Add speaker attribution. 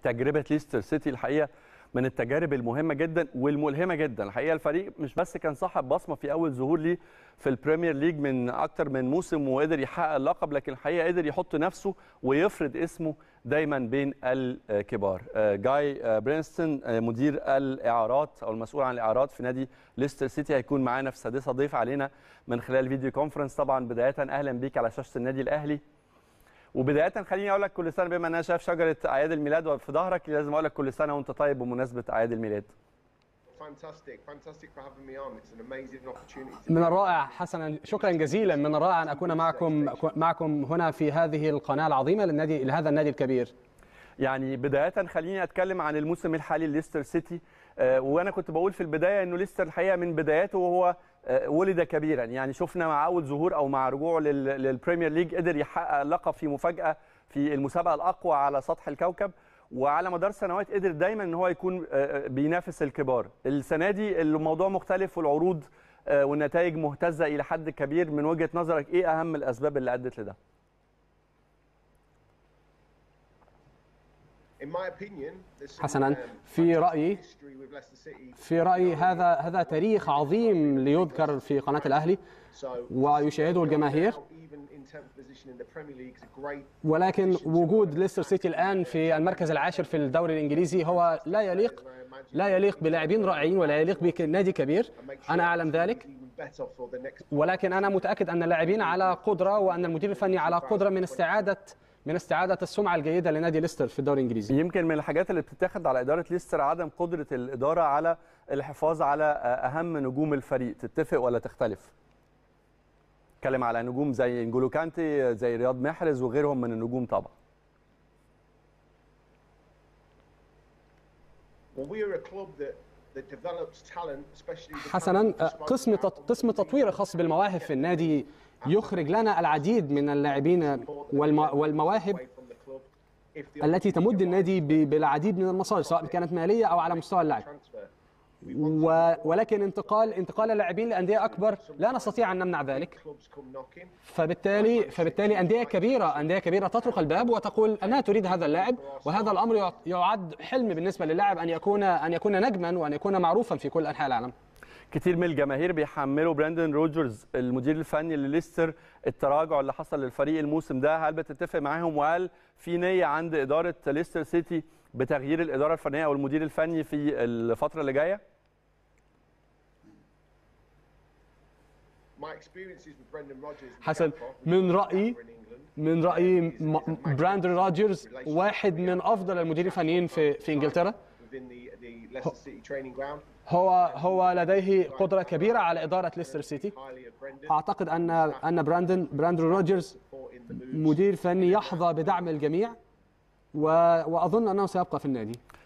Speaker 1: تجربه ليستر سيتي الحقيقه من التجارب المهمه جدا والملهمه جدا الحقيقه الفريق مش بس كان صاحب بصمه في اول ظهور ليه في البريمير ليج من اكتر من موسم وقدر يحقق اللقب لكن الحقيقه قدر يحط نفسه ويفرض اسمه دايما بين الكبار جاي برينستون مدير الاعارات او المسؤول عن الاعارات في نادي ليستر سيتي هيكون معانا في سادسه ضيف علينا من خلال فيديو كونفرنس طبعا بدايه اهلا بيك على شاشه النادي الاهلي وبدايه خليني اقول لك كل سنه بما ان انا شايف شجره اعياد الميلاد في ظهرك لازم اقول لك كل سنه وانت طيب بمناسبه اعياد الميلاد
Speaker 2: Fantastic, fantastic for having me on. It's an amazing opportunity.
Speaker 3: من الرائع حسنا شكرا جزيلا من الرائع ان اكون معكم معكم هنا في هذه القناه العظيمه للنادي لهذا النادي الكبير
Speaker 1: يعني بدايه خليني اتكلم عن الموسم الحالي لليستر سيتي آه، وانا كنت بقول في البدايه انه ليستر الحقيقه من بداياته وهو آه، ولد كبيرا يعني شفنا مع اول ظهور او مع رجوعه لل- للبريمير ليج قدر يحقق اللقب في مفاجاه في المسابقه الاقوى على سطح الكوكب وعلى مدار سنوات قدر دايما ان هو يكون آه، بينافس الكبار السنه دي الموضوع مختلف والعروض آه، والنتائج مهتزه الى حد كبير من وجهه نظرك ايه اهم الاسباب اللي ادت لده
Speaker 2: In my opinion, there's some,
Speaker 3: حسناً،
Speaker 2: um,
Speaker 3: في
Speaker 2: fantastic
Speaker 3: رأيي-
Speaker 2: history with Leicester City.
Speaker 3: في رايي هذا هذا تاريخ عظيم ليذكر في قناه الاهلي
Speaker 2: So,
Speaker 3: ويشاهده الجماهير.
Speaker 2: Even in 10th position in the Premier League is a great
Speaker 3: ولكن وجود ليستر سيتي الان في المركز العاشر في الدوري الانجليزي هو لا يليق لا يليق بلاعبين رائعين ولا يليق بنادي كبير
Speaker 2: and make sure
Speaker 3: انا اعلم
Speaker 2: it's
Speaker 3: ذلك
Speaker 2: even better for the next
Speaker 3: ولكن انا متاكد ان اللاعبين على قدره وان المدير الفني على قدره من استعاده من استعاده السمعه الجيده لنادي ليستر في الدوري الانجليزي
Speaker 1: يمكن من الحاجات اللي بتتاخد على اداره ليستر عدم قدره الاداره على الحفاظ على اهم نجوم الفريق تتفق ولا تختلف اتكلم على نجوم زي نجولو كانتي زي رياض محرز وغيرهم من النجوم طبعا
Speaker 2: Well, we are a club that that develops talent, especially the
Speaker 3: حسنا
Speaker 2: talent we spoke
Speaker 3: قسم
Speaker 2: about
Speaker 3: تط-
Speaker 2: on the
Speaker 3: قسم التطوير الخاص بالمواهب في النادي يخرج لنا العديد من اللاعبين والم- والمواهب
Speaker 2: away from the club if the
Speaker 3: التي تمد النادي ب- بالعديد من المصادر سواء كانت ماليه او على مستوى اللعب
Speaker 2: transfer.
Speaker 3: و- ولكن انتقال انتقال اللاعبين لانديه اكبر لا نستطيع ان نمنع ذلك
Speaker 2: Clubs come knocking.
Speaker 3: فبالتالي فبالتالي انديه كبيره انديه كبيره تطرق الباب وتقول انها تريد هذا اللاعب وهذا الامر يع- يعد حلم بالنسبه للاعب ان يكون ان يكون نجما وان يكون معروفا في كل انحاء العالم
Speaker 1: كتير من الجماهير بيحملوا براندن روجرز المدير الفني لليستر التراجع اللي حصل للفريق الموسم ده هل بتتفق معاهم وهل في نيه عند اداره ليستر سيتي بتغيير الاداره الفنيه او المدير الفني في الفتره اللي جايه
Speaker 2: My experiences with Brendan Rodgers and
Speaker 3: حسن
Speaker 2: Gakpo,
Speaker 3: من
Speaker 2: who's
Speaker 3: رأيي
Speaker 2: in England,
Speaker 3: من رايي م- براندون روجرز واحد من افضل المديرين الفنيين في في انجلترا
Speaker 2: within the, the Leicester City training ground.
Speaker 3: هو هو لديه قدره كبيره على اداره ليستر سيتي
Speaker 2: Highly of Brendan.
Speaker 3: اعتقد ان ان براندون براندون روجرز
Speaker 2: support in the moves.
Speaker 3: مدير فني يحظى بدعم الجميع و... واظن انه سيبقى في النادي